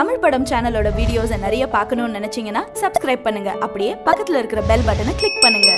தமிழ் படம் சேனலோட வீடியோஸை நிறைய பார்க்கணும்னு நினைச்சீங்கன்னா சப்ஸ்கிரைப் பண்ணுங்க அப்படியே பக்கத்துல இருக்கிற பெல் பட்டனை கிளிக் பண்ணுங்க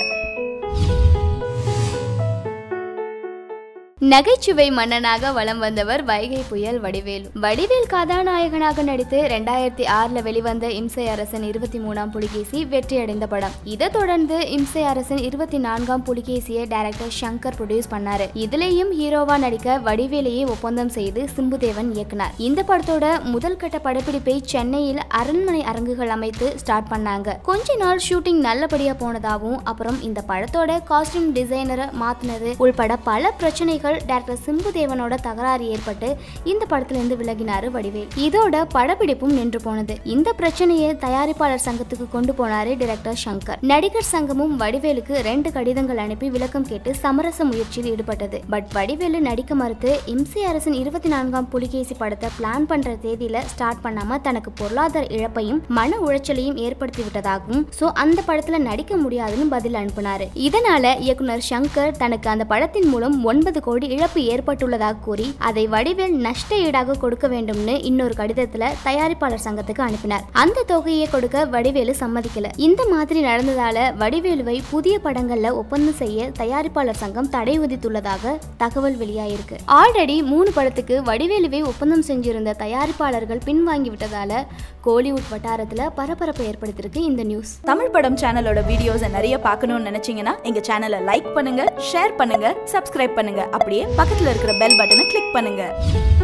நகைச்சுவை மன்னனாக வலம் வந்தவர் வைகை புயல் வடிவேலு வடிவேல் கதாநாயகனாக நடித்து ரெண்டாயிரத்தி ஆறுல வெளிவந்த இம்சை அரசன் இருபத்தி மூணாம் புலிகேசி வெற்றியடைந்த படம் இதை தொடர்ந்து இம்சை அரசன் இருபத்தி நான்காம் புலிகேசியை டைரக்டர் சங்கர் ப்ரொடியூஸ் பண்ணாரு இதுலயும் ஹீரோவா நடிக்க வடிவேலையே ஒப்பந்தம் செய்து சிம்புதேவன் இயக்குனார் இந்த படத்தோட முதல் கட்ட படப்பிடிப்பை சென்னையில் அரண்மனை அரங்குகள் அமைத்து ஸ்டார்ட் பண்ணாங்க கொஞ்ச நாள் ஷூட்டிங் நல்லபடியா போனதாகவும் அப்புறம் இந்த படத்தோட காஸ்டியூம் டிசைனரை மாத்தினது உள்பட பல பிரச்சனைகள் டேரக்டர் சிம்புதேவனோட தகராறு ஏற்பட்டு இந்த படத்துல இருந்து விலகினாரு வடிவேல் இதோட படப்பிடிப்பும் நின்று போனது இந்த பிரச்சனையை தயாரிப்பாளர் சங்கத்துக்கு கொண்டு போனாரு டைரக்டர் சங்கர் நடிகர் சங்கமும் வடிவேலுக்கு ரெண்டு கடிதங்கள் அனுப்பி விளக்கம் கேட்டு சமரச முயற்சியில் ஈடுபட்டது பட் வடிவேலு நடிக்க மறுத்து இம்சை அரசன் இருபத்தி நான்காம் புலிகேசி படத்தை பிளான் பண்ற தேதியில ஸ்டார்ட் பண்ணாம தனக்கு பொருளாதார இழப்பையும் மன உளைச்சலையும் ஏற்படுத்தி விட்டதாகவும் சோ அந்த படத்துல நடிக்க முடியாதுன்னு பதில் அனுப்பினாரு இதனால இயக்குனர் சங்கர் தனக்கு அந்த படத்தின் மூலம் ஒன்பது கோடி இழப்பு ஏற்பட்டுள்ளதாக கூறி அதை வடிவேல் நஷ்ட ஈடாக கொடுக்க வேண்டும்னு இன்னொரு கடிதத்துல தயாரிப்பாளர் சங்கத்துக்கு அனுப்பினார் அந்த தொகையை கொடுக்க வடிவேலு சம்மதிக்கல இந்த மாதிரி நடந்ததால வடிவேலுவை புதிய படங்கள்ல ஒப்பந்தம் செய்ய தயாரிப்பாளர் சங்கம் தடை விதித்துள்ளதாக தகவல் வெளியாயிருக்கு ஆல்ரெடி மூணு படத்துக்கு வடிவேலுவை ஒப்பந்தம் செஞ்சிருந்த தயாரிப்பாளர்கள் பின்வாங்கி விட்டதால கோலிவுட் வட்டாரத்துல பரபரப்பை ஏற்படுத்தியிருக்கு இந்த நியூஸ் தமிழ் படம் சேனலோட வீடியோஸை நிறைய பார்க்கணும்னு நினைச்சீங்கன்னா எங்க சேனலை லைக் பண்ணுங்க ஷேர் பண்ணுங்க சப்ஸ்கிரைப் பண்ணுங்க அப்படியே பக்கத்துல இருக்கிற பெல் பட்டனை கிளிக் பண்ணுங்க